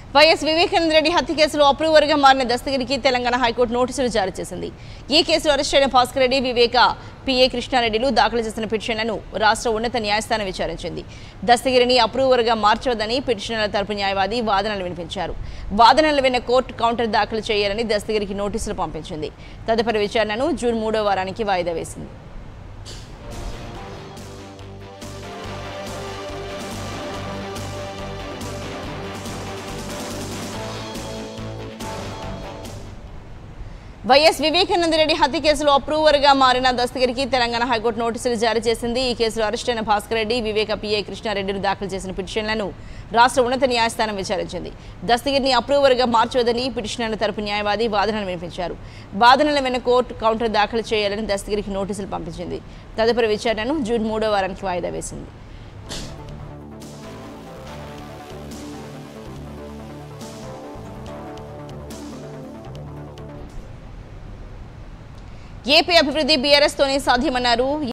YS Vivekananda Reddy హత్య కేసులో అప్రూవర్గా మారిన దస్తగిరికి తెలంగాణ హైకోర్టు నోటీసులు జారీ చేసింది ఈ కేసులో అరెస్ట్ అయిన భాస్కర్ రెడ్డి వివేక పిఏ కృష్ణారెడ్డిలు దాఖలు చేసిన పిటిషన్లను రాష్ట్ర ఉన్నత న్యాయస్థానం విచారించింది దస్తగిరిని అప్రూవర్గా మార్చవద్దని పిటిషనర్ల తరపు న్యాయవాది వాదనలు వినిపించారు వాదనలు విన్న కోర్టు కౌంటర్ దాఖలు చేయాలని దస్తగిరికి నోటీసులు పంపించింది తదుపరి విచారణను జూన్ మూడో వారానికి వాయిదా వేసింది వైఎస్ వివేకానంద రెడ్డి హత్య కేసులో అప్రూవర్గా మారిన దస్తగిరికి తెలంగాణ హైకోర్టు నోటీసులు జారీ చేసింది ఈ కేసులో అరెస్ట్ అయిన భాస్కర్ రెడ్డి వివేక పిఏ కృష్ణారెడ్డిలు దాఖలు చేసిన పిటిషన్లను రాష్ట్ర ఉన్నత న్యాయస్థానం విచారించింది దస్తగిరిని అప్రూవర్గా మార్చవద్దని పిటిషనర్ల తరపు న్యాయవాది వాదనలు వినిపించారు వాదనల వెన్న కోర్టు కౌంటర్ దాఖలు చేయాలని దస్తగిరికి నోటీసులు పంపించింది తదుపరి విచారణను జూన్ మూడో వారానికి వాయిదా వేసింది ఏపీ అభివృద్ధి బీఆర్ఎస్ తోనే సాధ్యమన్నారు